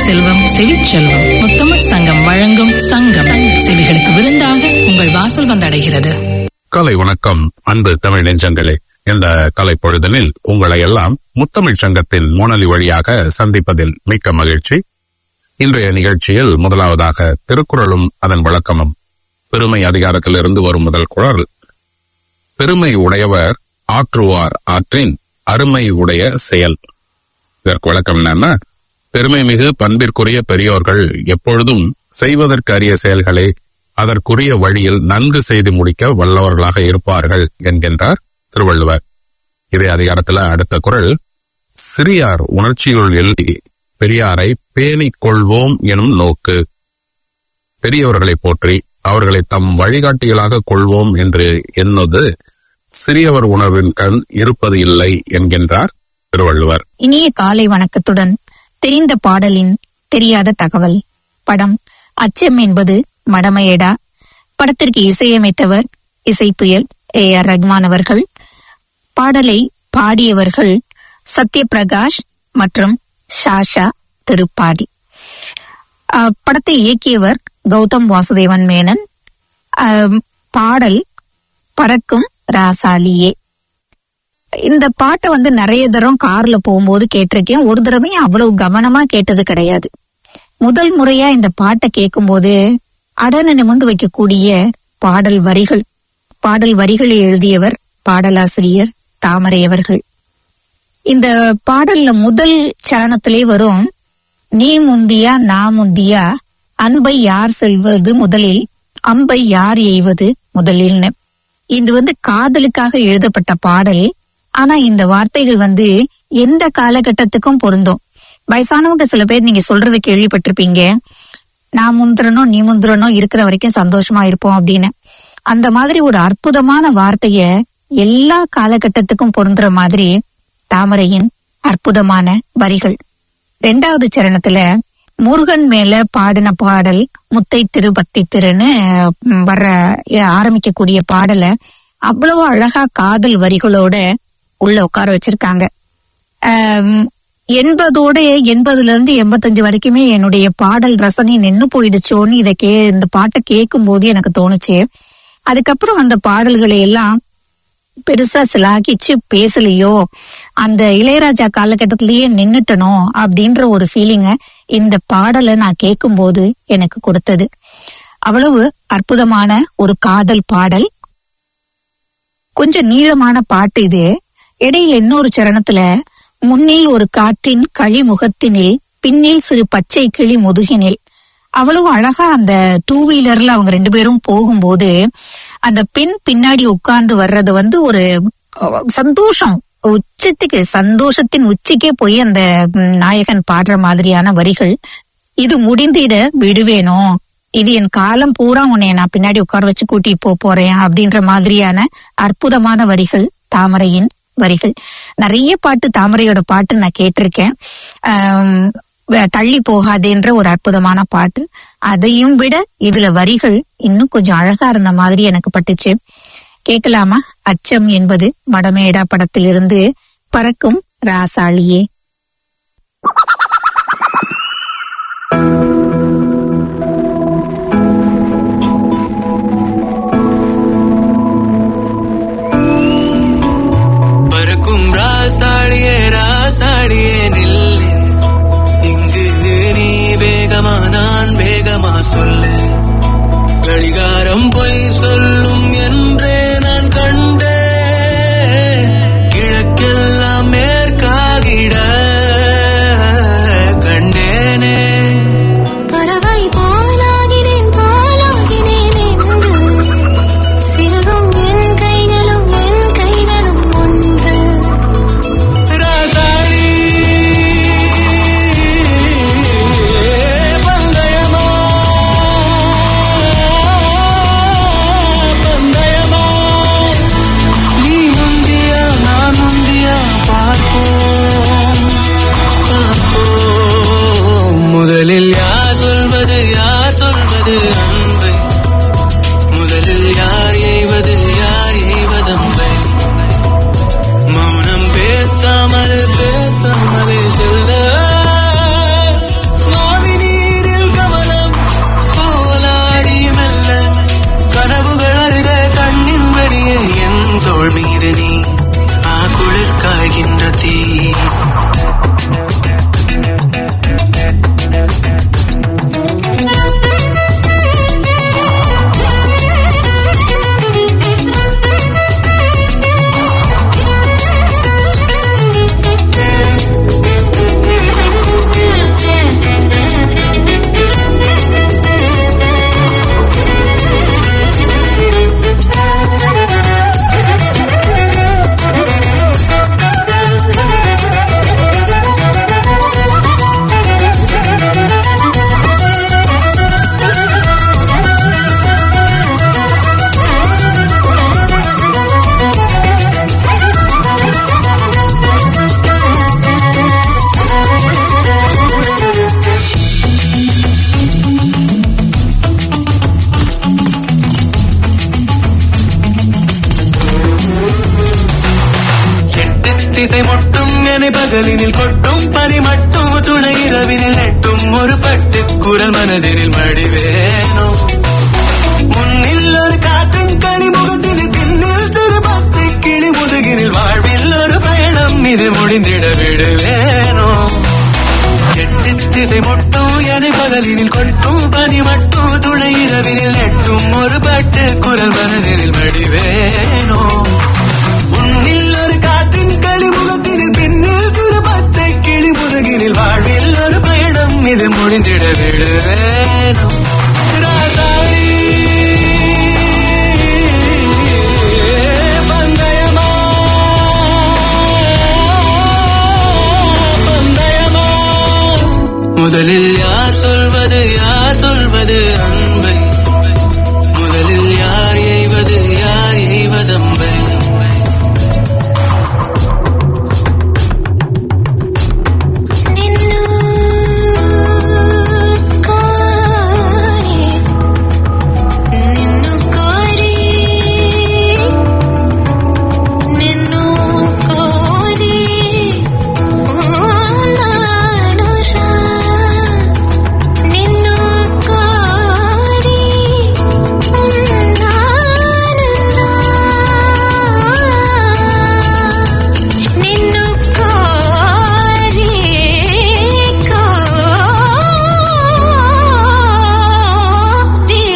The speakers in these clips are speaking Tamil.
செல்வம் செவிச்செல்வம் முத்தமிழ் சங்கம் வழங்கும் சங்கம் செவிகளுக்கு விருந்தாக உங்கள் வாசல் வந்தடைகிறது கலை வணக்கம் அன்பு தமிழ் நெஞ்சங்களே இந்த கலை பொழுதனில் உங்களை எல்லாம் முத்தமிழ் சங்கத்தின் மோனலி வழியாக சந்திப்பதில் மிக்க மகிழ்ச்சி இன்றைய நிகழ்ச்சியில் முதலாவதாக திருக்குறளும் அதன் விளக்கமும் பெருமை அதிகாரத்திலிருந்து வரும் முதல் குரல் பெருமை உடையவர் ஆற்றுவார் ஆற்றின் அருமை உடைய செயல் இதற்கு விளக்கம் என்னன்னா பெருமை மிகு பண்பிற்குரிய பெரியோர்கள் எப்பொழுதும் செய்வதற்கு அரிய செயல்களை அதற்குரிய வழியில் நன்கு செய்து முடிக்க வல்லவர்களாக இருப்பார்கள் என்கின்றார் திருவள்ளுவர் இதே அதிகாரத்துல அடுத்த குரல் சிறியார் உணர்ச்சியுள் எழுதி பெரியாரை பேணிக் கொள்வோம் எனும் நோக்கு பெரியவர்களை போற்றி அவர்களை தம் வழிகாட்டிகளாக கொள்வோம் என்று எண்ணுவது சிறியவர் உணர்வின் கண் இருப்பது இல்லை என்கின்றார் திருவள்ளுவர் இனிய காலை வணக்கத்துடன் தெரிந்த பாடலின் தெரியாத தகவல் படம் அச்சம் என்பது மடமையடா படத்திற்கு இசையமைத்தவர் இசைப்புயல் ஏ ஆர் ரஹ்மான் அவர்கள் பாடலை பாடியவர்கள் சத்யபிரகாஷ் மற்றும் ஷாஷா திருப்பாதி அஹ், படத்தை இயக்கியவர் கௌதம் வாசுதேவன் மேனன் அஹ், பாடல் பறக்கும் ராசாலியே இந்த பாட்டை வந்து நிறைய தரம் கார்ல போகும்போது கேட்டிருக்கேன் ஒரு தடவையும் அவ்வளவு கவனமா கேட்டது கிடையாது முதல் முறையா இந்த பாட்டை கேட்கும்போது அடன நிமிர்ந்து வைக்கக்கூடிய பாடல் வரிகள் பாடல் வரிகளை எழுதியவர் பாடலாசிரியர் தாமரை அவர்கள் இந்த பாடல்ல முதல் சரணத்திலே வரும் நீ முந்தியா நான் முந்தியா அன்பை யார் செல்வது முதலில் அம்பை யார் எய்வது முதலில்னு இது வந்து காதலுக்காக எழுதப்பட்ட பாடல் ஆனா இந்த வார்த்தைகள் வந்து எந்த காலகட்டத்துக்கும் பொருந்தும் வயசானவங்க சில பேர் நீங்க சொல்றது கேள்விப்பட்டிருப்பீங்க நான் முந்திரனும் நீ முந்திரனும் இருக்கிற வரைக்கும் சந்தோஷமா இருப்போம் அப்படின்னு அந்த மாதிரி ஒரு அற்புதமான வார்த்தைய எல்லா காலகட்டத்துக்கும் பொருந்துற மாதிரி தாமரையின் அற்புதமான வரிகள் ரெண்டாவது சரணத்துல முருகன் மேல பாடின பாடல் முத்தை திரு பக்தி திருன்னு ம், வர்ற அஹ், ஆரம்பிக்கக்கூடிய பாடலை அவ்வளவு அழகா காதல் வரிகளோட உள்ள உட்கார வச்சிருக்காங்க ஆம், எண்பதோட எண்பதுல இருந்து எண்பத்தஞ்சு வரைக்குமே என்னுடைய பாடல் ரசனை நின்னு போயிடுச்சோன்னு இதை கே இந்த பாட்டை கேட்கும் போது எனக்கு தோணுச்சு அதுக்கப்புறம் அந்த பாடல்களை எல்லாம் பெருசா சிலாகிச்சு பேசலையோ அந்த இளையராஜா காலகட்டத்திலேயே நின்னுட்டனோ அப்படின்ற ஒரு ஃபீலிங்க இந்த பாடலை நான் கேட்கும்போது எனக்கு கொடுத்தது அவ்வளவு அற்புதமான ஒரு காதல் பாடல் கொஞ்சம் நீளமான பாட்டு இது இடையில இன்னொரு சரணத்துல முன்னில் ஒரு காற்றின் களிமுகத்தினில் பின்னில் சிறு பச்சை கிளி முதுகினில் அவ்வளவு அழகா அந்த டூ வீலர்ல அவங்க ரெண்டு பேரும் போகும்போது அந்த பெண் பின்னாடி உட்கார்ந்து வர்றது வந்து ஒரு அஹ், சந்தோஷம் உச்சத்துக்கு சந்தோஷத்தின் உச்சிக்கே போய் அந்த ம், நாயகன் பாடுற மாதிரியான வரிகள் இது முடிந்திட விடுவேனோ இது என் காலம் பூரா உன்னை நான் பின்னாடி உட்கார வச்சு கூட்டி போக போறேன் அப்படின்ற மாதிரியான அற்புதமான வரிகள் தாமரையின் வரிகள் நிறைய பாட்டு தாமரையோட பாட்டு நான் கேட்டிருக்கேன் ஆம், வ- தள்ளி போகாதேன்ற ஒரு அற்புதமான பாட்டு அதையும் விட இதுல வரிகள் இன்னும் கொஞ்சம் அழகா இருந்த மாதிரி எனக்கு பட்டுச்சு கேட்கலாமா அச்சம் என்பது மடமேடா படத்திலிருந்து பறக்கும் ராசாளியே பறக்கும் ராசாடியே ராசாடியே நில்லு இங்கு நீ வேகமா நான் வேகமா சொல்லு கடிகாரம் பொய் சொல்லும் என்றே நான் கண்டேன் கிழக்கெல்லாம் மேற்காகிட கண்டேனே பறவை போலாகினேன் போலாகினேன் என்று சிறுகும் என் கைகளும் என் கைகளும் ஒன்று ராசாடி பந்தயமா பந்தயமா மீது நீ ஆ குளிர் காய்கின்ற தீ எட்டு திசை மொட்டும் என பகலினில் கொட்டும் பனி மட்டும் துணை இரவினில் நெட்டும் ஒரு பட்டு குரல் மனதினில் மடிவேனோ முன்னில் ஒரு காற்றின் களிமுகத்தினில் பின்னில் திரு பச்சை கிளி முதுகினில் வாழ்வில் ஒரு பயணம் இது முடிந்திட விடுவேனோ எட்டு திசை மொட்டும் என பகலினில் கொட்டும் பனி மட்டும் துணை இரவினில் நெட்டும் ஒரு பட்டு குரல் மனதினில் மடிவேனோ உன்னில் ஒரு காற்றின் களிமுகத்தினில் பின்னில் திரு பச்சை கிளி முதுகினில் வாழ்வில் ஒரு பயணம் இது முடிந்திட விடுவேனும் ராசாரி பந்தயமா பந்தயமா முதலில் யார் சொல்வது யார் சொல்வது அன்பை முதலில் யார் எய்வது யார் எய்வதம்பை ನಿನ್ನು ಕೋರಿ ನಿನ್ನು ಕೋರಿ ನಿನ್ನು ಕೋರಿ ನಾನು ನಿನ್ನು ಕೋರಿ ನಿನ್ನು ಕೋರಿ ಕೋರಿ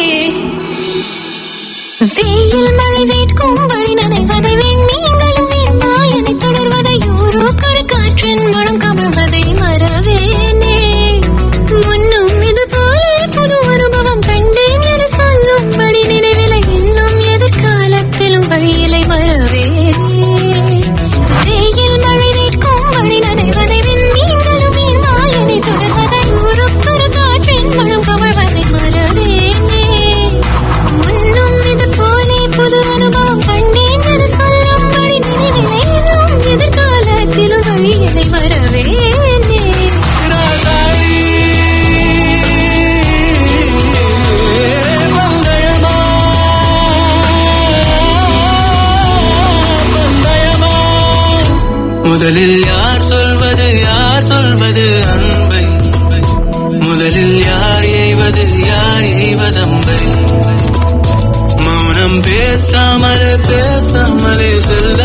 வெயில் மழை வேட்கும் வழி நனைவதை விண்மீன்களும் வெண்மாயனை தொடர்வதை ஊரோக்கொரு காற்றின் மனம் கமழ்வதை மறவேனே முன்னும் இது போல புது அனுபவம் கண்டேன் என சொல்லும்படி நினைவிலை இன்னும் எதிர்காலத்திலும் வழியிலை மறவேனே வெயில் மழை வேட்கும் வழி நனைவதை விண்மீன்களும் வெண்மாயனை தொடர்வதை ஊரோக்கொரு காற்றின் மனம் கமழ்வதை மறவேனே முன்னும் இது போலே புது அனுபவம் கண்டேன் என சொல்லும்படி நினைவிலேனும் எதிர்காலத்திலும் வழியிலை வரவேனே ராசாரி பந்தயமா பந்தயமா முதலில் யார் சொல்வது யார் சொல்வது அன்பை முதலில் யார் எய்வது யார் எய்வதம்பை மௌனம் பேசாமலே பேசாமலே செல்ல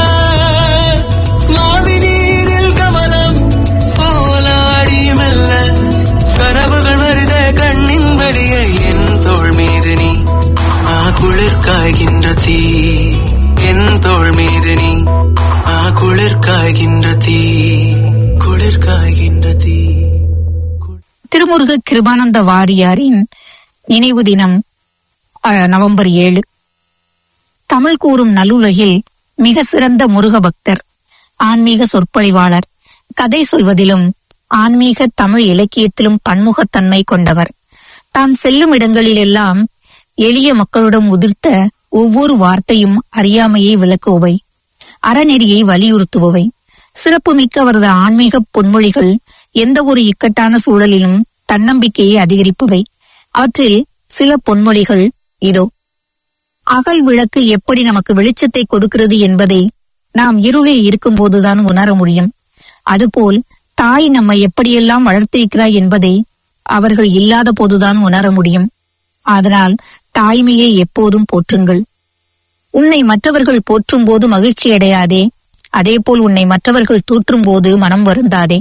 மாவி நீரில் கமலம் போலாடி மெல்ல கனவுகள் வருத கண்ணின் வழியை என் தோள் மீது நீ ஆ குளிர் காய்கின்ற தீ என் தோள் மீது நீ ஆ குளிர் காய்கின்ற தீ குளிர் காய்கின்ற தீ திருமுருக கிருபானந்த வாரியாரின் நினைவு தினம் அஹ், நவம்பர் ஏழு தமிழ் கூறும் நல்லுலகில் மிக சிறந்த முருக பக்தர் ஆன்மீக சொற்பொழிவாளர் கதை சொல்வதிலும் ஆன்மீக தமிழ் இலக்கியத்திலும் பன்முகத்தன்மை கொண்டவர் தான் செல்லும் இடங்களிலெல்லாம் எளிய மக்களிடம் உதிர்த்த ஒவ்வொரு வார்த்தையும் அறியாமையை விளக்குபவை அறநெறியை வலியுறுத்துபவை சிறப்புமிக்க அவரது ஆன்மீக பொன்மொழிகள் எந்த ஒரு இக்கட்டான சூழலிலும் தன்னம்பிக்கையை அதிகரிப்பவை அவற்றில் சில பொன்மொழிகள் இதோ அகல் விளக்கு எப்படி நமக்கு வெளிச்சத்தை கொடுக்கிறது என்பதை நாம் இருளில் இருக்கும்போதுதான் உணர முடியும் அதுபோல் தாய் நம்மை எப்படியெல்லாம் வளர்த்திருக்கிறாய் என்பதை அவர்கள் இல்லாத போதுதான் உணர முடியும் அதனால் தாய்மையை எப்போதும் போற்றுங்கள் உன்னை மற்றவர்கள் போற்றும் போது மகிழ்ச்சி அடையாதே அதேபோல் உன்னை மற்றவர்கள் தூற்றும் போது மனம் வருந்தாதே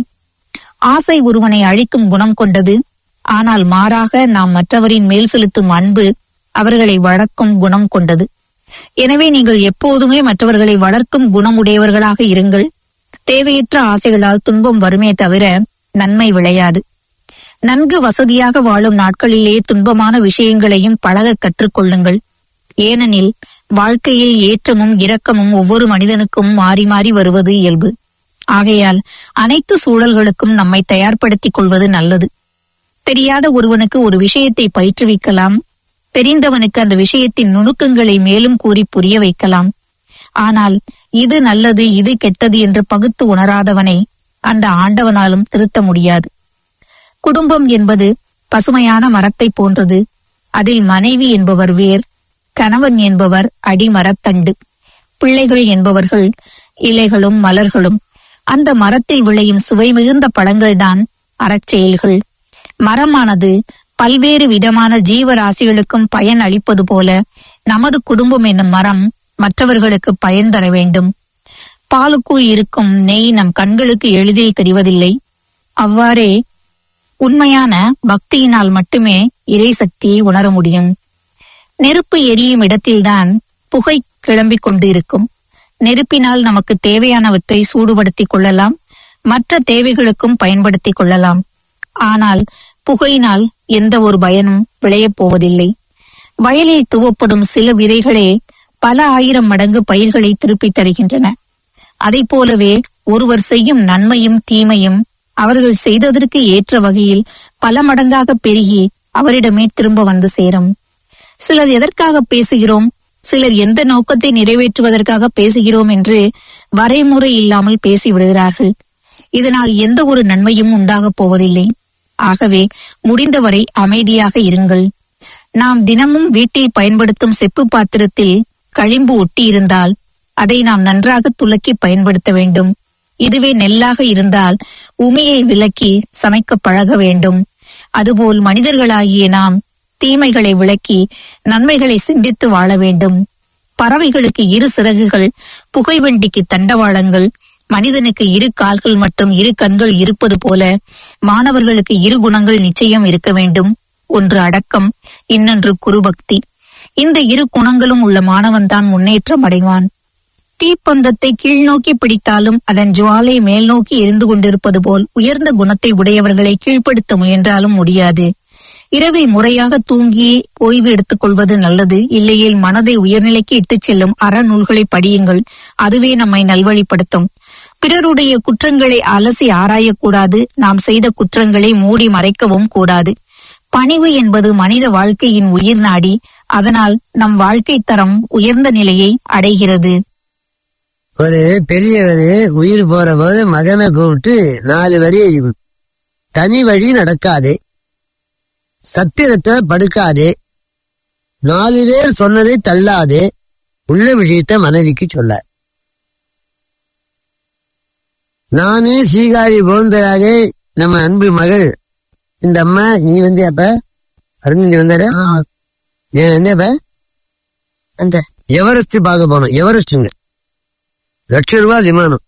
ஆசை ஒருவனை அழிக்கும் குணம் கொண்டது ஆனால் மாறாக நாம் மற்றவரின் மேல் செலுத்தும் அன்பு அவர்களை வளர்க்கும் குணம் கொண்டது எனவே நீங்கள் எப்போதுமே மற்றவர்களை வளர்க்கும் குணமுடையவர்களாக இருங்கள் தேவையற்ற ஆசைகளால் துன்பம் வருமே தவிர நன்மை விளையாது நன்கு வசதியாக வாழும் நாட்களிலே துன்பமான விஷயங்களையும் பழக கற்றுக்கொள்ளுங்கள் ஏனெனில் வாழ்க்கையில் ஏற்றமும் இரக்கமும் ஒவ்வொரு மனிதனுக்கும் மாறி மாறி வருவது இயல்பு ஆகையால் அனைத்து சூழல்களுக்கும் நம்மை தயார்படுத்திக் கொள்வது நல்லது தெரியாத ஒருவனுக்கு ஒரு விஷயத்தை பயிற்றுவிக்கலாம் தெரிந்தவனுக்கு அந்த விஷயத்தின் நுணுக்கங்களை மேலும் கூறி புரிய வைக்கலாம் ஆனால் இது நல்லது இது கெட்டது என்று பகுத்து உணராதவனை அந்த ஆண்டவனாலும் திருத்த முடியாது குடும்பம் என்பது பசுமையான மரத்தை போன்றது அதில் மனைவி என்பவர் வேர் கணவன் என்பவர் அடிமரத்தண்டு பிள்ளைகள் என்பவர்கள் இலைகளும் மலர்களும் அந்த மரத்தில் விளையும் சுவை மிகுந்த பழங்கள்தான் அறச்செயல்கள் மரமானது பல்வேறு விதமான ஜீவராசிகளுக்கும் பயன் அளிப்பது போல நமது குடும்பம் என்னும் மரம் மற்றவர்களுக்கு பயன் தர வேண்டும் பாலுக்குள் இருக்கும் நெய் நம் கண்களுக்கு எளிதில் தெரிவதில்லை அவ்வாறே உண்மையான பக்தியினால் மட்டுமே இறை சக்தியை உணர முடியும் நெருப்பு எரியும் இடத்தில்தான் புகை கிளம்பிக் கொண்டு இருக்கும் நெருப்பினால் நமக்கு தேவையானவற்றை சூடுபடுத்திக் கொள்ளலாம் மற்ற தேவைகளுக்கும் பயன்படுத்திக் கொள்ளலாம் ஆனால் புகையினால் எந்த ஒரு பயனும் விளையப் போவதில்லை வயலில் துவப்படும் சில விதைகளே பல ஆயிரம் மடங்கு பயிர்களை திருப்பித் தருகின்றன அதைப் போலவே ஒருவர் செய்யும் நன்மையும் தீமையும் அவர்கள் செய்ததற்கு ஏற்ற வகையில் பல மடங்காக பெருகி அவரிடமே திரும்ப வந்து சேரும் சிலர் எதற்காக பேசுகிறோம் சிலர் எந்த நோக்கத்தை நிறைவேற்றுவதற்காக பேசுகிறோம் என்று வரைமுறை இல்லாமல் பேசிவிடுகிறார்கள் இதனால் எந்த ஒரு நன்மையும் உண்டாகப் போவதில்லை ஆகவே முடிந்தவரை அமைதியாக இருங்கள் நாம் தினமும் வீட்டில் பயன்படுத்தும் செப்பு பாத்திரத்தில் களிம்பு ஒட்டி இருந்தால் அதை நாம் நன்றாக துலக்கி பயன்படுத்த வேண்டும் இதுவே நெல்லாக இருந்தால் உமியை விலக்கி சமைக்க பழக வேண்டும் அதுபோல் மனிதர்களாகிய நாம் தீமைகளை விளக்கி நன்மைகளை சிந்தித்து வாழ வேண்டும் பறவைகளுக்கு இரு சிறகுகள் புகைவண்டிக்கு தண்டவாளங்கள் மனிதனுக்கு இரு கால்கள் மற்றும் இரு கண்கள் இருப்பது போல மாணவர்களுக்கு இரு குணங்கள் நிச்சயம் இருக்க வேண்டும் ஒன்று அடக்கம் இன்னொன்று குருபக்தி இந்த இரு குணங்களும் உள்ள மாணவன்தான் முன்னேற்றம் அடைவான் தீப்பந்தத்தை கீழ்நோக்கி பிடித்தாலும் அதன் ஜுவாலை மேல் நோக்கி எரிந்து கொண்டிருப்பது போல் உயர்ந்த குணத்தை உடையவர்களை கீழ்ப்படுத்த முயன்றாலும் முடியாது இரவில் முறையாக தூங்கி ஓய்வு எடுத்துக் கொள்வது நல்லது இல்லையேல் மனதை உயர்நிலைக்கு இட்டுச் செல்லும் அறநூல்களை படியுங்கள் அதுவே நம்மை நல்வழிப்படுத்தும் பிறருடைய குற்றங்களை அலசி ஆராயக்கூடாது நாம் செய்த குற்றங்களை மூடி மறைக்கவும் கூடாது பணிவு என்பது மனித வாழ்க்கையின் உயிர் நாடி அதனால் நம் வாழ்க்கை தரம் உயர்ந்த நிலையை அடைகிறது ஒரு பெரியவர் உயிர் போற போது மகனை கூப்பிட்டு நாலு வரி எழுதி கொடு. தனி வழி நடக்காதே சத்திரத்தை படுக்காதே நாலு பேர் சொன்னதை தள்ளாதே உள்ள விஷயத்த மனைவிக்கு சொல்ல நானே சீகாழி போந்ததாக நம்ம அன்பு மகள் இந்த அம்மா நீ வந்து அப்ப அருண் நீ வந்தாரு நீ வந்து அப்ப அந்த எவரெஸ்ட் பார்க்க போனோம் எவரெஸ்ட்டுங்க லட்ச ரூபாய் விமானம்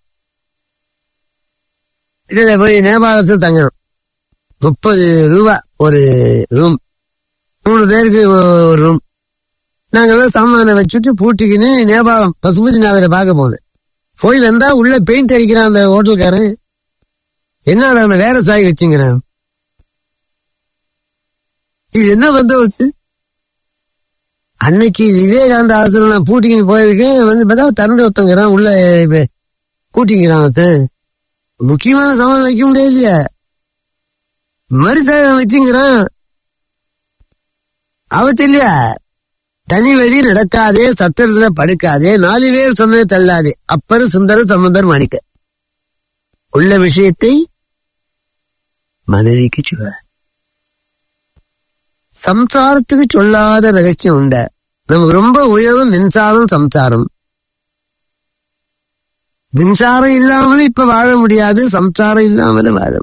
இதுல போய் நேபாளத்தில் தங்கணும் முப்பது ரூபா ஒரு ரூம் மூணு பேருக்கு ஒ- ஒரு ரூம் நாங்கெல்லாம் சாமானை வச்சுட்டு பூட்டிக்கின்னு நேபாளம் பசுபதிநாதரை பார்க்க போகுது போய் வந்தா உள்ள பெயிண்ட் அடிக்கிறான் அந்த ஹோட்டல்காரன் என்னடா அந்த வேற சாய் வச்சுங்கிறான் இது என்ன வந்து வச்சு அன்னைக்கு விவேகானந்த ஆசிரியர் நான் பூட்டிக்கின்னு போயிருக்கேன் வந்து பார்த்தா திறந்து ஒருத்தங்கிறான் உள்ள இப்ப கூட்டிக்கிறான் ஒருத்தன் முக்கியமான சாமான் வைக்க முடியாது இல்லையா மறுசாயம் வச்சுங்கிறான் அவத்து இல்லையா தனி வழி நடக்காதே சத்திரத்துல படுக்காதே நாலு பேர் சொன்னது தள்ளாதே அப்பர் சுந்தர சம்பந்தர் மாணிக்க உள்ள விஷயத்தை மனைவிக்கு சொல்ல சம்சாரத்துக்கு சொல்லாத ரகசியம் உண்ட நமக்கு ரொம்ப உயர்வும் மின்சாரம் சம்சாரம் மின்சாரம் இல்லாமலும் இப்ப வாழ முடியாது சம்சாரம் இல்லாமலும் வாழ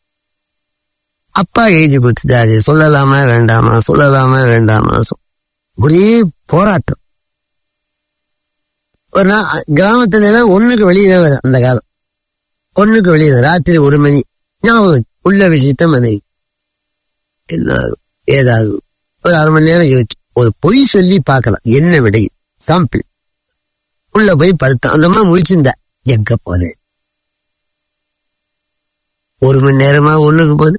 அப்பா எழுதி கொடுத்துட்டாரு சொல்லலாமா வேண்டாமா சொல்லலாமா வேண்டாமா சொ- ஒரே போராட்டம் ஒரு நாள் கிராமத்துல எல்லாம் ஒண்ணுக்கு வெளியே வரும் அந்த காலம் ஒண்ணுக்கு வெளியே ராத்திரி ஒரு மணி ஞாபகம் உள்ள விஷயத்த மனை என்ன ஆகும்? ஏதாவது ஒரு அரை மணி நேரம் யோசிச்சு ஒரு பொய் சொல்லி பார்க்கலாம் என்ன விடை சாம்பிள் உள்ள போய் படுத்தான் அந்த அம்மா முழிச்சிருந்தா எங்க போனேன் ஒரு மணி நேரமா ஒண்ணுக்கு போகுது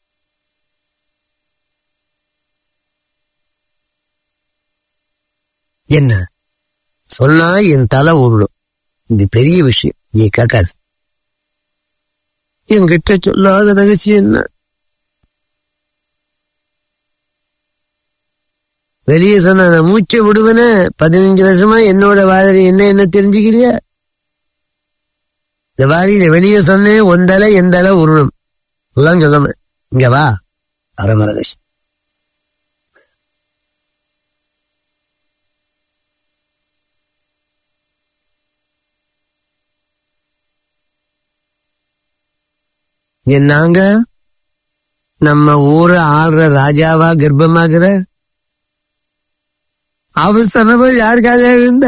என்ன சொன்னா என் தலை உருளும் இது பெரிய விஷயம் நீ கேட்காது என்கிட்ட சொல்லாத ரகசியம் என்ன வெளியே சொன்ன நான் மூச்சை விடுவேன பதினஞ்சு வருஷமா என்னோட வாழறி என்ன என்ன தெரிஞ்சுக்கிறியா இந்த வாரி இதை வெளியே சொன்னேன் ஒந்தலை எந்தலை உருளும் எல்லாம் சொல்லாம இங்க வா அரமர ரகசியம் என்னங்க நம்ம ஊரு ஆள்ற ராஜாவா கர்ப்பமாகிற அவசரமா யாருக்காக இருந்த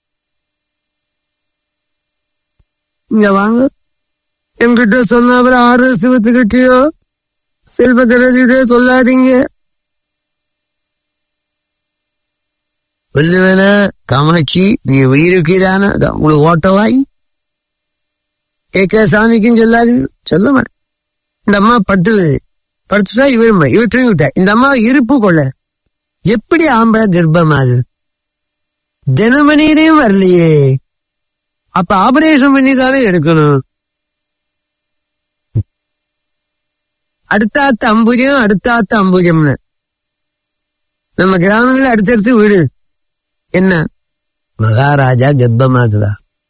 இங்க வாங்க என்கிட்ட சொன்ன அப்புறம் ஆறு சிவத்துக்கிட்டயோ செல்வத்திரத்திட்டோ சொல்லாதீங்க சொல்லுவேன காமாட்சி நீ உயிருக்கு தானே உங்களுக்கு ஓட்டவாய் கேட்க சாமிக்கும் சொல்லாது சொல்ல மாட்டேன் இந்த அம்மா பட்டுது படுத்துட்டா இவர் இவர் தூங்கி விட்டா இந்த அம்மா இருப்பு கொள்ள எப்படி ஆம்பளை கர்ப்பமாகுது தினமணியிலையும் வரலையே அப்ப ஆபரேஷன் பண்ணி தானே எடுக்கணும் அடுத்தாத்த அம்புஜம் அடுத்தாத்த அம்புஜம்னு நம்ம கிராமத்துல அடுத்தடுத்து வீடு என்ன மகாராஜா கர்ப்பமாகுதா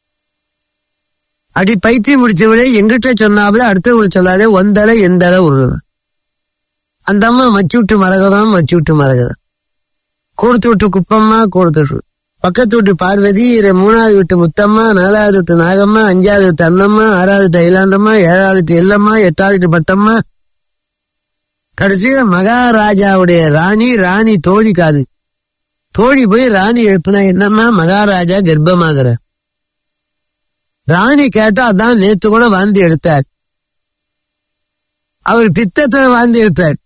அடி பைத்தியம் முடிச்சவளே எங்கிட்ட சொன்னாவில அடுத்தவங்களுக்கு சொல்லாதே ஒந்தலை எந்தலை உருவம் அந்த அம்மா மச்சு விட்டு மரகதம் மச்சு விட்டு மரகதம் கொடுத்து விட்டு குப்பம்மா கொடுத்து விட்டு பக்கத்து வீட்டு பார்வதி இர- மூணாவது வீட்டு முத்தம்மா நாலாவது வீட்டு நாகம்மா அஞ்சாவது வீட்டு அண்ணம்மா ஆறாவது வீட்டு ஐலாண்டம்மா ஏழாவது வீட்டு எல்லம்மா எட்டாவது வீட்டு பட்டம்மா கடைசியில மகாராஜாவுடைய ராணி ராணி தோழி காது தோழி போய் ராணி எழுப்புனா என்னம்மா மகாராஜா கர்ப்பமாகிற ராணி கேட்டா அதான் நேத்து கூட வாந்தி எடுத்தார் அவர் பித்தத்துல வாந்தி எடுத்தார்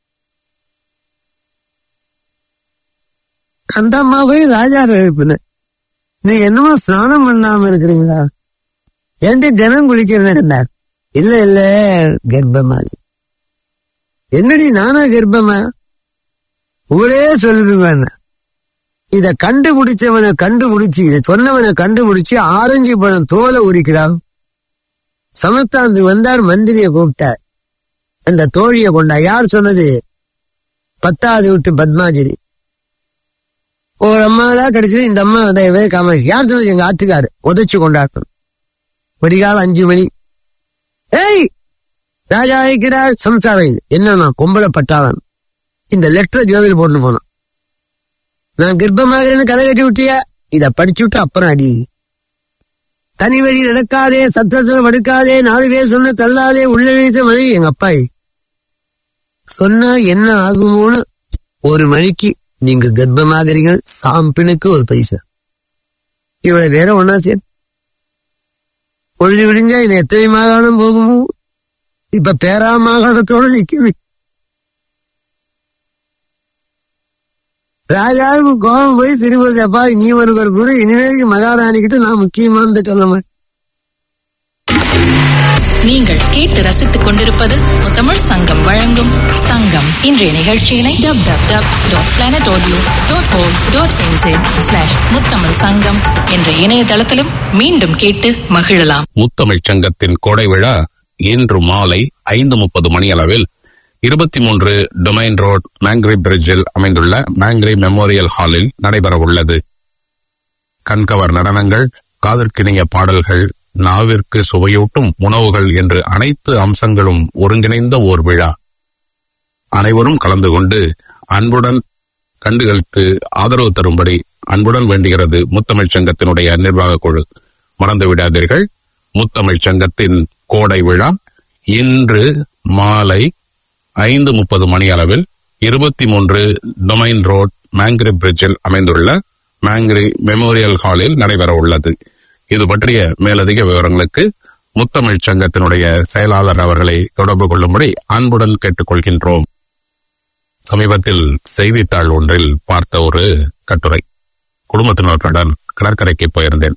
அந்த அம்மா போய் ராஜா எழுப்புன நீ என்னமோ ஸ்நானம் பண்ணாம இருக்கிறீங்களா ஏன்டி தினம் குளிக்கிறேன் இல்ல இல்ல கர்ப்பமா என்னடி நானா கர்ப்பமா ஊரே சொல்லுதுங்க இத கண்டுபிடிச்சவனை கண்டுபிடிச்சு இதை சொன்னவனை கண்டுபிடிச்சு ஆரஞ்சு பழம் தோலை உரிக்கிறான் சமத்தாந்து வந்தார் மந்திரிய கூப்பிட்டார் அந்த தோழிய கொண்டா யார் சொன்னது பத்தாவது விட்டு பத்மாஜினி ஒரு அம்மா தான் கிடைச்சது இந்த அம்மா தயவே காமாட்சி யார் சொன்னது எங்க ஆத்துக்காரு உதச்சு கொண்டாட்டம் விடிகால அஞ்சு மணி ஏய் ராஜா இருக்கிறார் சம்சாரம் என்னன்னா கொம்பளை பட்டாளன் இந்த லெட்டரை ஜோதியில் போட்டு போனான் நான் கர்ப்பமாகிறேன்னு கதை கட்டி விட்டியா இத படிச்சு விட்டு அப்புறம் அடி தனி வழி நடக்காதே சத்தத்துல படுக்காதே நாலு பேர் சொன்ன தள்ளாதே உள்ள நினைத்த மனைவி எங்க அப்பாய் சொன்னா என்ன ஆகுமோன்னு ஒரு மணிக்கு நீங்க கர்ப்பமாகிறீங்க சாம்பினுக்கு ஒரு பைசா இவ்வளவு நேரம் ஒன்னா சேர் பொழுது விடிஞ்சா இன்னும் எத்தனை மாகாணம் போகுமோ இப்ப பேரா மாகாணத்தோட நிக்குது ராஜாவுக்கு கோபம் போய் திருப்பதி அப்பா நீ ஒரு ஒரு குரு இனிமேலுக்கு மகாராணி கிட்ட நான் முக்கியமானது சொல்ல மாட்டேன் நீங்கள் கேட்டு ரசித்துக் கொண்டிருப்பது முத்தமிழ் சங்கம் வழங்கும் சங்கம் இன்றைய நிகழ்ச்சியினை W W W dot planet audio dot O dot slash Muthamil Sangam என்ற இணையதளத்திலும் மீண்டும் கேட்டு மகிழலாம் முத்தமிழ்ச் சங்கத்தின் கோடை விழா இன்று மாலை ஐந்து முப்பது மணியளவில் இருபத்தி மூன்று டொமைன் ரோட் மேங்க்ரி பிரிட்ஜில் அமைந்துள்ள மேங்க்ரி மெமோரியல் ஹாலில் நடைபெற உள்ளது கண்கவர் நடனங்கள் காதற்கினிய பாடல்கள் நாவிற்கு சுவையூட்டும் உணவுகள் என்று அனைத்து அம்சங்களும் ஒருங்கிணைந்த ஓர் விழா அனைவரும் கலந்து கொண்டு அன்புடன் கண்டுகளித்து ஆதரவு தரும்படி அன்புடன் வேண்டுகிறது முத்தமிழ்ச் சங்கத்தினுடைய நிர்வாக குழு மறந்து விடாதீர்கள் முத்தமிழ்ச் சங்கத்தின் கோடை விழா இன்று மாலை ஐந்து முப்பது மணி அளவில் இருபத்தி மூன்று டொமைன் ரோட் மேங்கிரி பிரிட்ஜில் அமைந்துள்ள மேங்கிரி மெமோரியல் ஹாலில் நடைபெற உள்ளது இது பற்றிய மேலதிக விவரங்களுக்கு முத்தமிழ் சங்கத்தினுடைய செயலாளர் அவர்களை தொடர்பு கொள்ளும்படி அன்புடன் கேட்டுக்கொள்கின்றோம் சமீபத்தில் செய்தித்தாள் ஒன்றில் பார்த்த ஒரு கட்டுரை குடும்பத்தினருடன் கடற்கரைக்கு போயிருந்தேன்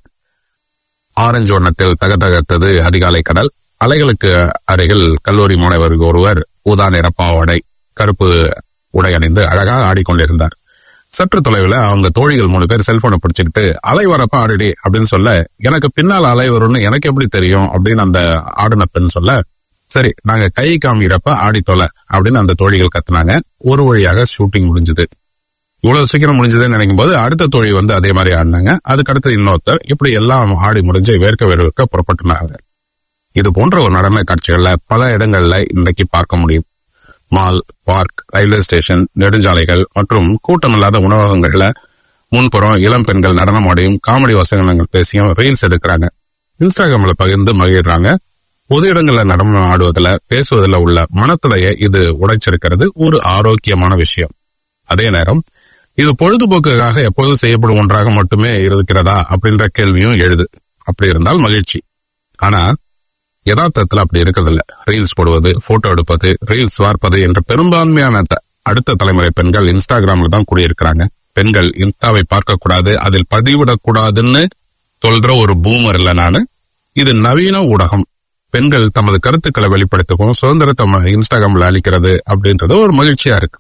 ஆரஞ்சு வண்ணத்தில் தகதகத்தது அதிகாலை கடல் அலைகளுக்கு அருகில் கல்லூரி மாணவர் ஒருவர் ஊதா நிற பாவாடை கருப்பு உடை அணிந்து அழகாக ஆடிக்கொண்டிருந்தார் சற்று தொலைவில் அவங்க தோழிகள் மூணு பேர் செல்போனை பிடிச்சுக்கிட்டு அலை வரப்ப ஆடிடி அப்படின்னு சொல்ல எனக்கு பின்னால் அலை வரும்னு எனக்கு எப்படி தெரியும் அப்படின்னு அந்த ஆடின பெண் சொல்ல சரி நாங்க கை காமிக்கிறப்ப ஆடி தொலை அப்படின்னு அந்த தோழிகள் கத்துனாங்க ஒரு வழியாக ஷூட்டிங் முடிஞ்சது இவ்வளவு சீக்கிரம் முடிஞ்சதுன்னு நினைக்கும் போது அடுத்த தோழி வந்து அதே மாதிரி ஆடினாங்க அதுக்கு அடுத்து இன்னொருத்தர் இப்படி எல்லாம் ஆடி முடிஞ்சு வேர்க்க வேர்க்க புறப்பட்டுனாங்க இது போன்ற ஒரு நடன காட்சிகள்ல பல இடங்கள்ல இன்றைக்கு பார்க்க முடியும் மால் பார்க் ரயில்வே ஸ்டேஷன் நெடுஞ்சாலைகள் மற்றும் கூட்டமில்லாத உணவகங்கள்ல முன்புறம் இளம் பெண்கள் நடனமாடியும் காமெடி வசனங்கள் பேசியும் ரீல்ஸ் எடுக்கிறாங்க இன்ஸ்டாகிராம்ல பகிர்ந்து மகிழ்றாங்க பொது இடங்கள்ல நடனம் ஆடுவதில் பேசுவதில் உள்ள மனத்தடையை இது உடைச்சிருக்கிறது ஒரு ஆரோக்கியமான விஷயம் அதே நேரம் இது பொழுதுபோக்குக்காக எப்போதும் செய்யப்படும் ஒன்றாக மட்டுமே இருக்கிறதா அப்படின்ற கேள்வியும் எழுது அப்படி இருந்தால் மகிழ்ச்சி ஆனா யதார்த்தத்துல அப்படி இருக்கிறதில்ல ரீல்ஸ் போடுவது போட்டோ எடுப்பது ரீல்ஸ் பார்ப்பது என்ற பெரும்பான்மையான த- அடுத்த தலைமுறை பெண்கள் இன்ஸ்டாகிராம்ல தான் கூடியிருக்கிறாங்க பெண்கள் இன்ஸ்டாவை பார்க்க கூடாது அதில் பதிவிடக் கூடாதுன்னு சொல்ற ஒரு பூமர் இல்ல நானு இது நவீன ஊடகம் பெண்கள் தமது கருத்துக்களை வெளிப்படுத்தவும் சுதந்திரத்தை ம- இன்ஸ்டாகிராம்ல அளிக்கிறது அப்படின்றது ஒரு மகிழ்ச்சியா இருக்கு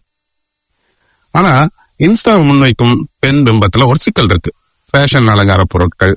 ஆனா இன்ஸ்டா முன்வைக்கும் பெண் பிம்பத்துல ஒரு சிக்கல் இருக்கு ஃபேஷன் அலங்கார பொருட்கள்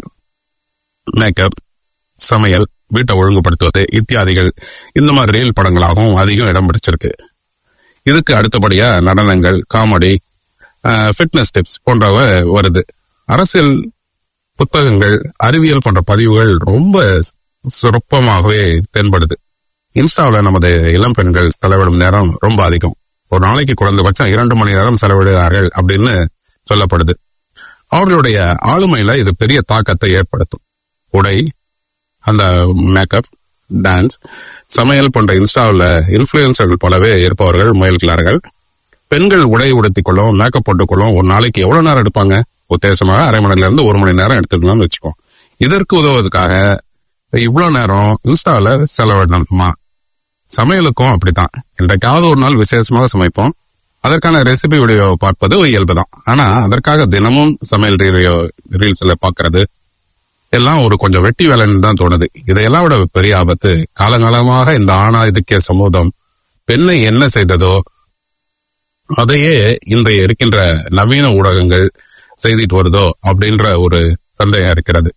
மேக்கப் சமையல் வீட்டை ஒழுங்குபடுத்துவது இத்தியாதிகள் இந்த மாதிரி ரீல் படங்களாகவும் அதிகம் இடம் பிடிச்சிருக்கு இதுக்கு அடுத்தபடியா நடனங்கள் காமெடி ஃபிட்னஸ் டிப்ஸ் போன்றவ வருது அரசியல் புத்தகங்கள் அறிவியல் போன்ற பதிவுகள் ரொம்ப சிறப்பமாகவே தென்படுது இன்ஸ்டாவில் நமது இளம் பெண்கள் செலவிடும் நேரம் ரொம்ப அதிகம் ஒரு நாளைக்கு குறைந்தபட்சம் இரண்டு மணி நேரம் செலவிடுகிறார்கள் அப்படின்னு சொல்லப்படுது அவர்களுடைய ஆளுமையில இது பெரிய தாக்கத்தை ஏற்படுத்தும் உடை அந்த மேக்கப் டான்ஸ் சமையல் போன்ற இன்ஸ்டாவில் இன்ஃபுளுசர்கள் போலவே இருப்பவர்கள் முயல்கிறார்கள் பெண்கள் உடை உடுத்திக் கொள்ளும் மேக்கப் போட்டுக்கொள்ளும் ஒரு நாளைக்கு எவ்வளவு நேரம் எடுப்பாங்க உத்தேசமாக அரை மணி நேரம் இருந்து ஒரு மணி நேரம் எடுத்துக்கலாம்னு வச்சுக்கோ இதற்கு உதவுவதற்காக இவ்வளவு நேரம் இன்ஸ்டால செலவிடணுமா சமையலுக்கும் அப்படித்தான் இன்றைக்காவது ஒரு நாள் விசேஷமாக சமைப்போம் அதற்கான ரெசிபி வீடியோ பார்ப்பது ஒரு இயல்புதான் ஆனா அதற்காக தினமும் சமையல் வீடியோ ரீல்ஸ்ல பாக்குறது எல்லாம் ஒரு கொஞ்சம் வெட்டி வேலைன்னு தான் தோணுது இதையெல்லாம் விட பெரிய ஆபத்து காலங்காலமாக இந்த ஆணாதிக்க சமூகம் பெண்ணை என்ன செய்ததோ அதையே இன்றைய இருக்கின்ற நவீன ஊடகங்கள் செய்திட்டு வருதோ அப்படின்ற ஒரு சந்தேகம் இருக்கிறது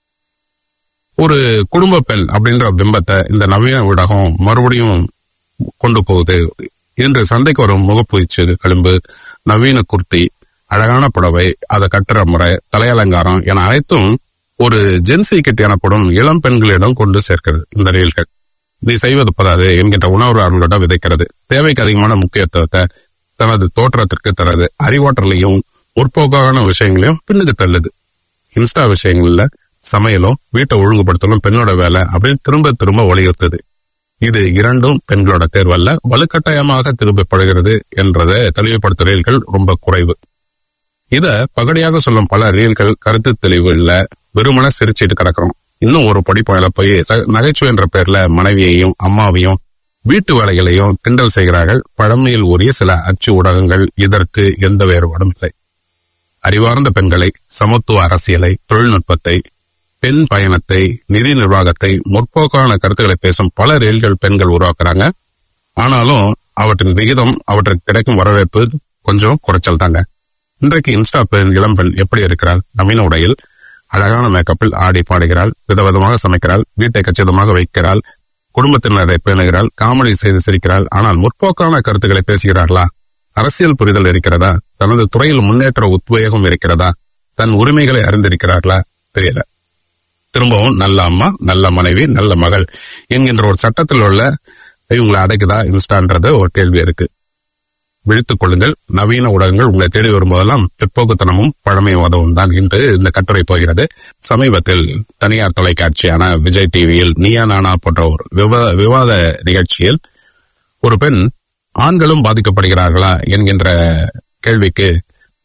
ஒரு குடும்ப பெண் அப்படின்ற பிம்பத்தை இந்த நவீன ஊடகம் மறுபடியும் கொண்டு போகுது இன்று சந்தைக்கு வரும் முகப்பூச்சு களும்பு நவீன குர்த்தி அழகான புடவை அதை கட்டுற முறை தலையலங்காரம் என அனைத்தும் ஒரு ஜென்சி கிட் எனப்படும் இளம் பெண்களிடம் கொண்டு சேர்க்கிறது இந்த ரீல்கள் நீ செய்வது பதாது என்கின்ற உணர்வாளர்களிடம் விதைக்கிறது தேவைக்கு அதிகமான முக்கியத்துவத்தை தனது தோற்றத்திற்கு தரது அறிவாற்றலையும் முற்போக்கான விஷயங்களையும் பின்னுக்கு தள்ளுது இன்ஸ்டா விஷயங்கள்ல சமையலும் வீட்டை ஒழுங்குபடுத்தலும் பெண்ணோட வேலை அப்படின்னு திரும்ப திரும்ப வலியுறுத்துது இது இரண்டும் பெண்களோட தேர்வல்ல வலுக்கட்டாயமாக திரும்பப்படுகிறது என்றதை தெளிவுபடுத்த ரீல்கள் ரொம்ப குறைவு இத பகடியாக சொல்லும் பல ரீல்கள் கருத்து தெளிவு இல்ல வெறுமன சிரிச்சிட்டு கிடக்கிறோம் இன்னும் ஒரு படி போயில போய் ச- நகைச்சுவை என்ற பேர்ல மனைவியையும் அம்மாவையும் வீட்டு வேலைகளையும் கிண்டல் செய்கிறார்கள் பழமையில் உரிய சில அச்சு ஊடகங்கள் இதற்கு எந்த வேறுபாடும் இல்லை அறிவார்ந்த பெண்களை சமத்துவ அரசியலை தொழில்நுட்பத்தை பெண் பயணத்தை நிதி நிர்வாகத்தை முற்போக்கான கருத்துக்களை பேசும் பல ரீல்கள் பெண்கள் உருவாக்குறாங்க ஆனாலும் அவற்றின் விகிதம் அவற்றுக்கு கிடைக்கும் வரவேற்பு கொஞ்சம் குறைச்சல் தாங்க இன்றைக்கு இன்ஸ்டா பெண் இளம் பெண் எப்படி இருக்கிறாள் நவீன உடையில் அழகான மேக்கப்பில் ஆடி பாடுகிறாள் விதவிதமாக சமைக்கிறாள் வீட்டை கச்சிதமாக வைக்கிறாள் குடும்பத்தினரை பேணுகிறாள் காமெடி செய்து சிரிக்கிறாள் ஆனால் முற்போக்கான கருத்துக்களை பேசுகிறார்களா அரசியல் புரிதல் இருக்கிறதா தனது துறையில் முன்னேற்ற உத்வேகம் இருக்கிறதா தன் உரிமைகளை அறிந்திருக்கிறார்களா தெரியல திரும்பவும் நல்ல அம்மா நல்ல மனைவி நல்ல மகள் என்கின்ற ஒரு சட்டத்தில் உள்ள இவங்களை அடைக்குதா இன்ஸ்டான்றது ஒரு கேள்வி இருக்கு விழித்துக் கொள்ளுங்கள் நவீன ஊடகங்கள் உங்களை தேடி வரும்போதெல்லாம் பிற்போக்குத்தனமும் பழமைவாதமும் தான் என்று இந்த கட்டுரை போகிறது சமீபத்தில் தனியார் தொலைக்காட்சியான விஜய் டிவியில் நீயா நானா போன்ற ஒரு விவா- விவாத நிகழ்ச்சியில் ஒரு பெண் ஆண்களும் பாதிக்கப்படுகிறார்களா என்கின்ற கேள்விக்கு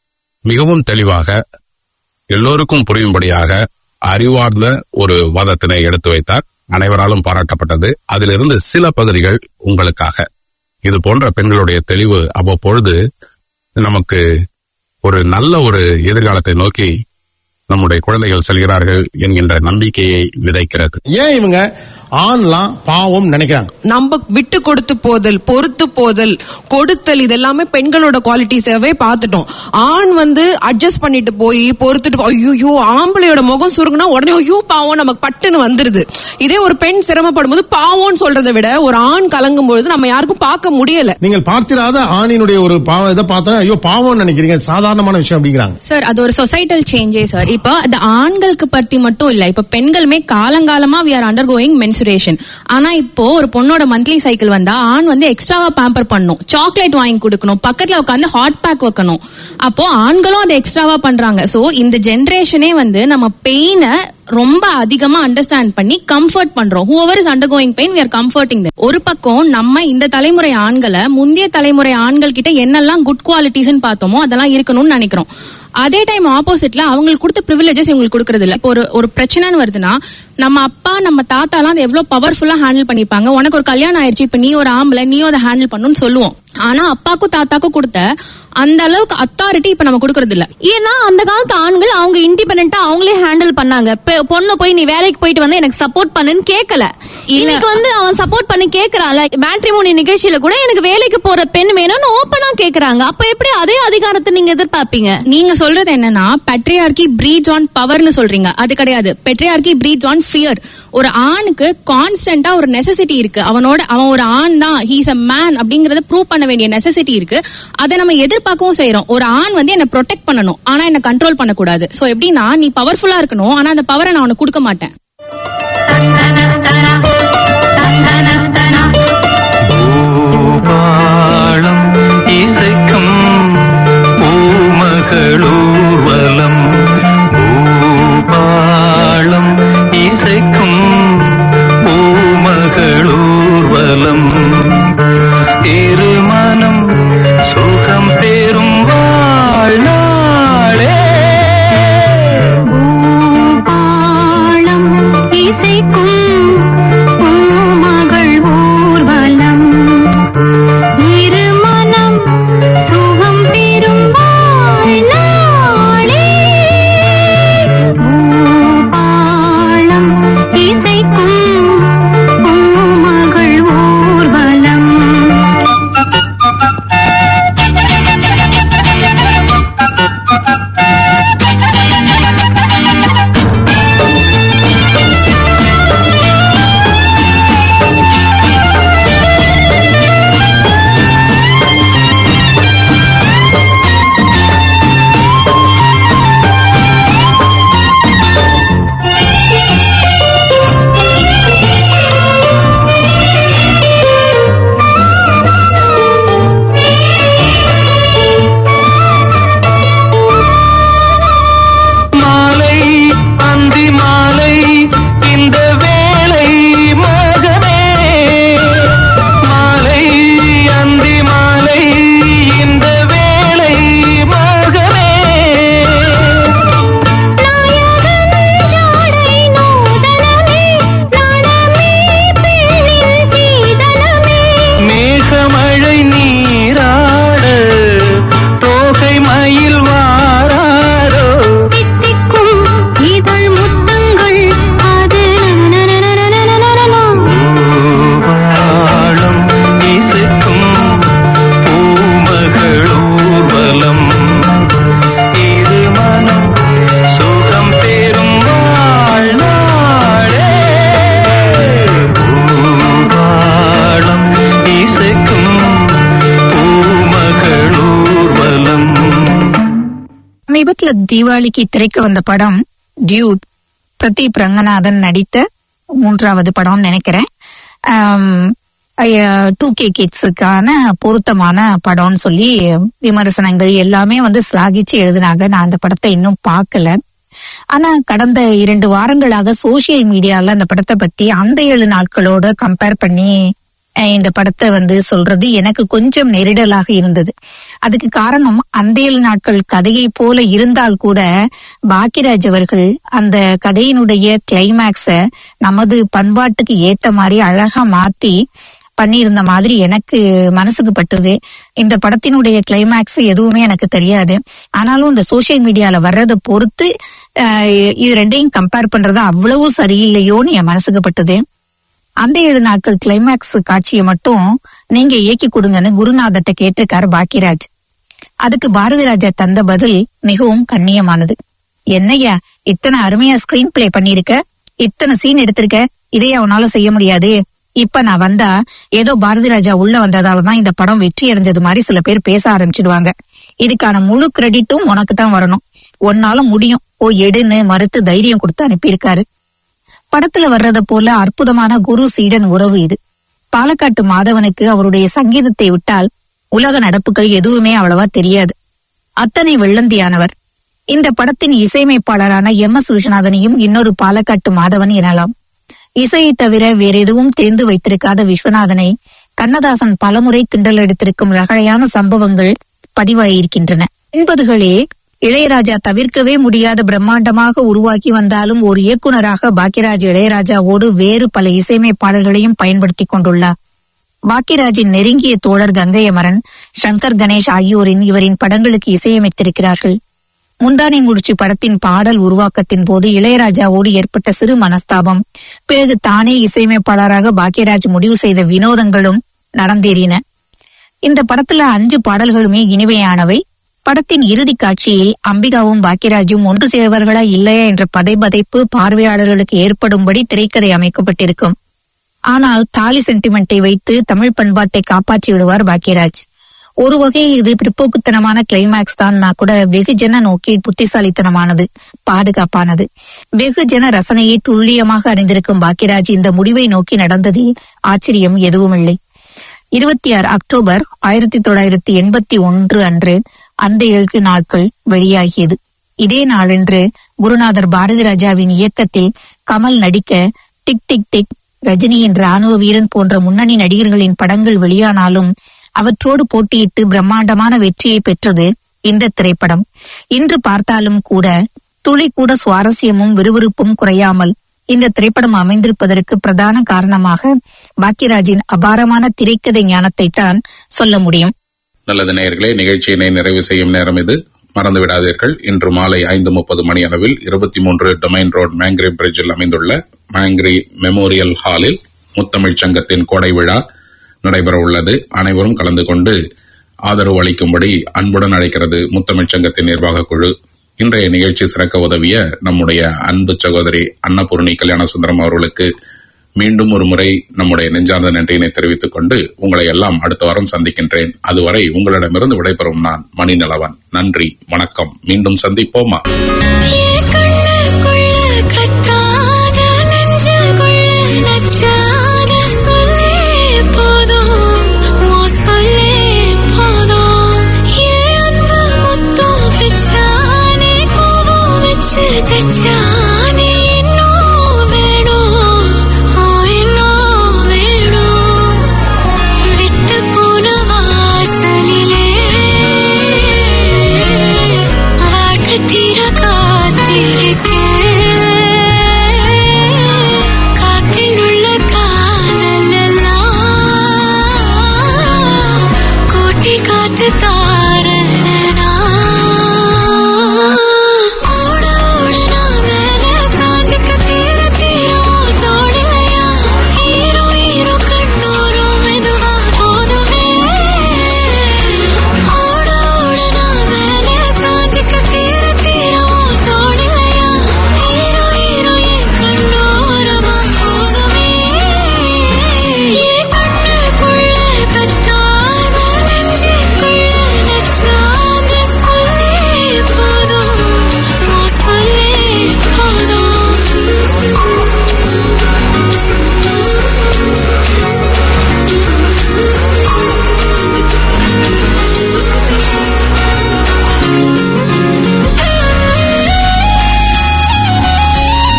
மிகவும் தெளிவாக எல்லோருக்கும் புரியும்படியாக அறிவார்ந்த ஒரு வாதத்தினை எடுத்து வைத்தார் அனைவராலும் பாராட்டப்பட்டது அதிலிருந்து சில பகுதிகள் உங்களுக்காக இது போன்ற பெண்களுடைய தெளிவு அவ்வப்பொழுது நமக்கு ஒரு நல்ல ஒரு எதிர்காலத்தை நோக்கி நம்முடைய குழந்தைகள் செல்கிறார்கள் என்கின்ற நம்பிக்கையை விதைக்கிறது ஏன் இவங்க ஆண்லாம் பாவம் நினைக்கிறாங்க நம்ம விட்டு கொடுத்து போதல் பொறுத்து போதல் கொடுத்தல் இதெல்லாமே பெண்களோட குவாலிட்டிஸாவே பார்த்துட்டோம் ஆண் வந்து அட்ஜஸ்ட் பண்ணிட்டு போய் பொறுத்துட்டு ஐயோ ஆம்பளையோட முகம் சுருங்குனா உடனே ஐயோ பாவம் நமக்கு பட்டுன்னு வந்துருது இதே ஒரு பெண் சிரமப்படும் போது பாவம்னு சொல்றதை விட ஒரு ஆண் கலங்கும் பொழுது நம்ம யாருக்கும் பார்க்க முடியல நீங்கள் பார்த்திராத ஆணினுடைய ஒரு பாவம் இதை பார்த்தா ஐயோ பாவம் நினைக்கிறீங்க சாதாரணமான விஷயம் அப்படிங்கிறாங்க சார் அது ஒரு சொசைட்டல் சேஞ்சே சார் இப்போ அது ஆண்களுக்கு பத்தி மட்டும் இல்ல இப்ப பெண்களுமே காலங்காலமா we are undergoing menstruation ஆனா இப்போ ஒரு பொண்ணோட மந்த்லி சைக்கிள் வந்தா ஆண் வந்து எக்ஸ்ட்ராவா பேம்பர் பண்ணணும் சாக்லேட் வாங்கி கொடுக்கணும் பக்கத்துல உட்காந்து ஹாட் பேக் வைக்கணும் அப்போ ஆண்களும் அதை எக்ஸ்ட்ராவா பண்றாங்க சோ இந்த ஜென்ரேஷனே வந்து நம்ம பெயினை ரொம்ப அதிகமா அண்டர்ஸ்டாண்ட் பண்ணி கம்ஃபர்ட் பண்றோம் whoever is undergoing pain we are comforting ஒரு பக்கம் நம்ம இந்த தலைமுறை ஆண்களை முந்தைய தலைமுறை ஆண்கள் கிட்ட என்னெல்லாம் குட் குவாலிட்டிஸ்னு பார்த்தோமோ அதெல்லாம் இருக்கணும்னு நினைக்கிறோம் அதே டைம் ஆப்போசிட்ல அவங்களுக்கு கொடுத்த ப்ரிவிலேஜஸ் இவங்களுக்கு கொடுக்கறது இல்ல இப்போ ஒரு ஒரு பிரச்சனைன்னு வருதுன்னா நம்ம அப்பா நம்ம தாத்தாலாம் அதை எவ்வளவு பவர்ஃபுல்லா ஹேண்டில் பண்ணிப்பாங்க உனக்கு ஒரு கல்யாணம் ஆயிடுச்சு இப்ப நீ ஒரு ஆம்பளை நீ அதை ஹேண்டில் பண்ணணும்னு சொல்லுவோம் ஆனா அப்பாக்கும் தாத்தாக்கும் கொடுத்த அந்த அளவுக்கு அத்தாரிட்டி இப்ப நம்ம கொடுக்கறது இல்ல ஏன்னா அந்த காலத்து ஆண்கள் அவங்க இண்டிபெண்டா அவங்களே ஹேண்டில் பண்ணாங்க பெ- பொண்ணு போய் நீ வேலைக்கு போயிட்டு வந்து எனக்கு சப்போர்ட் பண்ணுன்னு கேட்கல இல்ல. இன்னைக்கு வந்து அவன் சப்போர்ட் பண்ணி கேக்குறான்ல மேட்ரிமோனி நிகழ்ச்சியில கூட எனக்கு வேலைக்கு போற பெண் வேணும்னு ஓப்பனா கேக்குறாங்க அப்ப எப்படி அதே அதிகாரத்தை நீங்க எதிர்பார்ப்பீங்க நீங்க சொல்றது என்னன்னா பெட்ரியார்கி பிரீட்ஸ் ஆன் பவர்னு சொல்றீங்க அது கிடையாது பெட்ரியார்கி பிரீட்ஸ் ஆன் ஃபியர் ஒரு ஆணுக்கு கான்ஸ்டன்டா ஒரு நெசசிட்டி இருக்கு அவனோட அவன் ஒரு ஆண் தான் ஹீஸ் அ மேன் அப்படிங்கறத ப்ரூவ் பண்ண வேண்டிய நெசசிட்டி இருக்கு அதை நம்ம எதிர்பார்க்கவும் செய்யறோம் ஒரு ஆண் வந்து என்ன ப்ரொடெக்ட் பண்ணணும் ஆனா என்ன கண்ட்ரோல் பண்ணக்கூடாது சோ எப்படின்னா நீ பவர்ஃபுல்லா இருக்கணும் ஆனா அந்த பவரை நான் உனக்கு கொடுக்க மாட்டேன் பூபாளம் இசைக்கும் பூமகளூர்வலம் பூபாளம் இசைக்கும் பூமகளூர்வலம் இருமனம் சுகம் பெறும் வாழ்நாளே பூபாளம் இசைக்கும் பூமகள் ஊர்வலம் இருமனம் சுகம் பெறும் வாழ்நாளே பூபாளம் இசைக்கும் பூமகள் ஊர்வலம் மாலை அந்தி மாலை இந்த வேளை மகனே மாலை அந்தி மாலை இந்த வேளை மகனே நாயகன் நோதனமே நாணமே பெண்ணின் சீதனமே மேகமழை நீராட தோகை மயில் வாராரோ தித்திக்கும் இதழ் முத்தங்கள் அது நனநனநனநனநனநனம். பூவாளம் இசைக்கும் பூமகளூர்வலம் இது மனம் சுகம் பெறும் வாழ்நாளே பூவாளம் இசைக்கும் பூமகளூர்வலம் சமீபத்துல தீபாவளிக்கு திரைக்கு வந்த படம் டியூட் பிரதீப் ரங்கநாதன் நடித்த மூன்றாவது படம்னு நினைக்கிறேன் டூ கே கிட்ஸுக்கான பொருத்தமான படம்னு சொல்லி விமர்சனங்கள் எல்லாமே வந்து சிலாகிச்சு எழுதினாங்க நான் அந்த படத்தை இன்னும் பார்க்கல ஆனா கடந்த இரண்டு வாரங்களாக சோசியல் மீடியால அந்த படத்தை பத்தி அந்த ஏழு நாட்களோட கம்பேர் பண்ணி அஹ், இந்த படத்தை வந்து சொல்றது எனக்கு கொஞ்சம் நெருடலாக இருந்தது அதுக்கு காரணம் அந்தேழு நாட்கள் கதையை போல இருந்தால் கூட பாக்கியராஜ் அவர்கள் அந்த கதையினுடைய கிளைமேக்ஸ நமது பண்பாட்டுக்கு ஏத்த மாதிரி அழகா மாத்தி பண்ணியிருந்த மாதிரி எனக்கு மனசுக்கு பட்டுது இந்த படத்தினுடைய கிளைமேக்ஸ் எதுவுமே எனக்கு தெரியாது ஆனாலும் இந்த சோசியல் மீடியால வர்றதை பொறுத்து அஹ், இது ரெண்டையும் கம்பேர் பண்றது அவ்வளவு சரியில்லையோன்னு என் மனசுக்கு பட்டுது அந்த ஏழு நாட்கள் கிளைமேக்ஸ் காட்சியை மட்டும் நீங்க இயக்கி கொடுங்கன்னு குருநாதர்ட்ட கேட்டிருக்காரு பாக்கியராஜ் அதுக்கு பாரதி ராஜா தந்த பதில் மிகவும் கண்ணியமானது என்னய்யா இத்தனை அருமையா ஸ்கிரீன் பிளே பண்ணிருக்க இத்தனை சீன் எடுத்திருக்க இதையே அவனால செய்ய முடியாது இப்ப நான் வந்தா ஏதோ பாரதி ராஜா உள்ள வந்ததாலதான் இந்த படம் வெற்றி அடைஞ்சது மாதிரி சில பேர் பேச ஆரம்பிச்சிடுவாங்க இதுக்கான முழு கிரெடிட்டும் உனக்கு தான் வரணும் உன்னால முடியும் ஓ எடுன்னு மறுத்து தைரியம் கொடுத்து அனுப்பியிருக்காரு படத்துல வர்றத போல அற்புதமான குரு சீடன் உறவு இது பாலக்காட்டு மாதவனுக்கு அவருடைய சங்கீதத்தை விட்டால் உலக நடப்புகள் எதுவுமே அவ்வளவா தெரியாது அத்தனை வெள்ளந்தியானவர் இந்த படத்தின் இசையமைப்பாளரான எம் எஸ் விஸ்வநாதனையும் இன்னொரு பாலக்காட்டு மாதவன் எனலாம் இசையை தவிர வேற எதுவும் தெரிந்து வைத்திருக்காத விஸ்வநாதனை கண்ணதாசன் பலமுறை கிண்டல் எடுத்திருக்கும் ரகளையான சம்பவங்கள் பதிவாயிருக்கின்றன எண்பதுகளே இளையராஜா தவிர்க்கவே முடியாத பிரம்மாண்டமாக உருவாக்கி வந்தாலும் ஒரு இயக்குனராக பாக்கியராஜ் இளையராஜாவோடு வேறு பல இசையமைப்பாளர்களையும் பயன்படுத்திக் கொண்டுள்ளார் பாக்கியராஜின் நெருங்கிய தோழர் கங்கையமரன் சங்கர் கணேஷ் ஆகியோரின் இவரின் படங்களுக்கு இசையமைத்திருக்கிறார்கள் முந்தானை முடிச்சு படத்தின் பாடல் உருவாக்கத்தின் போது இளையராஜாவோடு ஏற்பட்ட சிறு மனஸ்தாபம் பிறகு தானே இசையமைப்பாளராக பாக்கியராஜ் முடிவு செய்த வினோதங்களும் நடந்தேறின இந்த படத்துல அஞ்சு பாடல்களுமே இனிமையானவை படத்தின் இறுதி காட்சியில் அம்பிகாவும் பாக்கியராஜும் ஒன்று சேர்வர்களா இல்லையா என்ற பதைபதைப்பு பார்வையாளர்களுக்கு ஏற்படும்படி திரைக்கதை அமைக்கப்பட்டிருக்கும் ஆனால் தாலி சென்டிமெண்ட்டை வைத்து தமிழ் பண்பாட்டை காப்பாற்றி விடுவார் பாக்கியராஜ் ஒரு வகையில் இது பிற்போக்குத்தனமான கிளைமேக்ஸ் தான் நான் கூட வெகுஜன நோக்கி புத்திசாலித்தனமானது பாதுகாப்பானது வெகுஜன ரசனையை துல்லியமாக அறிந்திருக்கும் பாக்கியராஜ் இந்த முடிவை நோக்கி நடந்ததில் ஆச்சரியம் எதுவுமில்லை இருபத்தி ஆறு அக்டோபர் ஆயிரத்தி தொள்ளாயிரத்தி எண்பத்தி ஒன்று அன்று அந்த ஏழு நாட்கள் வெளியாகியது இதே நாளன்று குருநாதர் பாரதி ராஜாவின் இயக்கத்தில் கமல் நடிக்க டிக் டிக் டிக் ரஜினியின் ராணுவ வீரன் போன்ற முன்னணி நடிகர்களின் படங்கள் வெளியானாலும் அவற்றோடு போட்டியிட்டு பிரம்மாண்டமான வெற்றியை பெற்றது இந்த திரைப்படம் இன்று பார்த்தாலும் கூட துளி கூட சுவாரஸ்யமும் விறுவிறுப்பும் குறையாமல் இந்த திரைப்படம் அமைந்திருப்பதற்கு பிரதான காரணமாக பாக்கியராஜின் அபாரமான திரைக்கதை ஞானத்தை தான் சொல்ல முடியும் நல்லது நேயர்களே நிகழ்ச்சியினை நிறைவு செய்யும் நேரம் இது மறந்து விடாதீர்கள் இன்று மாலை ஐந்து முப்பது மணி அளவில் இருபத்தி மூன்று டொமைன் ரோட் மேங்கிரி பிரிட்ஜில் அமைந்துள்ள மேங்கிரி மெமோரியல் ஹாலில் முத்தமிழ் சங்கத்தின் கோடை விழா நடைபெற உள்ளது அனைவரும் கலந்து கொண்டு ஆதரவு அளிக்கும்படி அன்புடன் அழைக்கிறது முத்தமிழ் சங்கத்தின் நிர்வாக குழு இன்றைய நிகழ்ச்சி சிறக்க உதவிய நம்முடைய அன்பு சகோதரி அன்னபூர்ணி கல்யாண சுந்தரம் அவர்களுக்கு மீண்டும் ஒரு முறை நம்முடைய நெஞ்சார்ந்த நன்றியினை தெரிவித்துக் கொண்டு உங்களை எல்லாம் அடுத்த வாரம் சந்திக்கின்றேன் அதுவரை உங்களிடமிருந்து விடைபெறும் நான் மணிநலவன் நன்றி வணக்கம் மீண்டும் சந்திப்போமா கத்தாத நெஞ்சுக்குள்ள நச்சாத சொல்லே போதும் ஓ சொல்லே போதும் என் அன்பு முத்தம் பிச்சானே கோபம் வச்சு தச்சா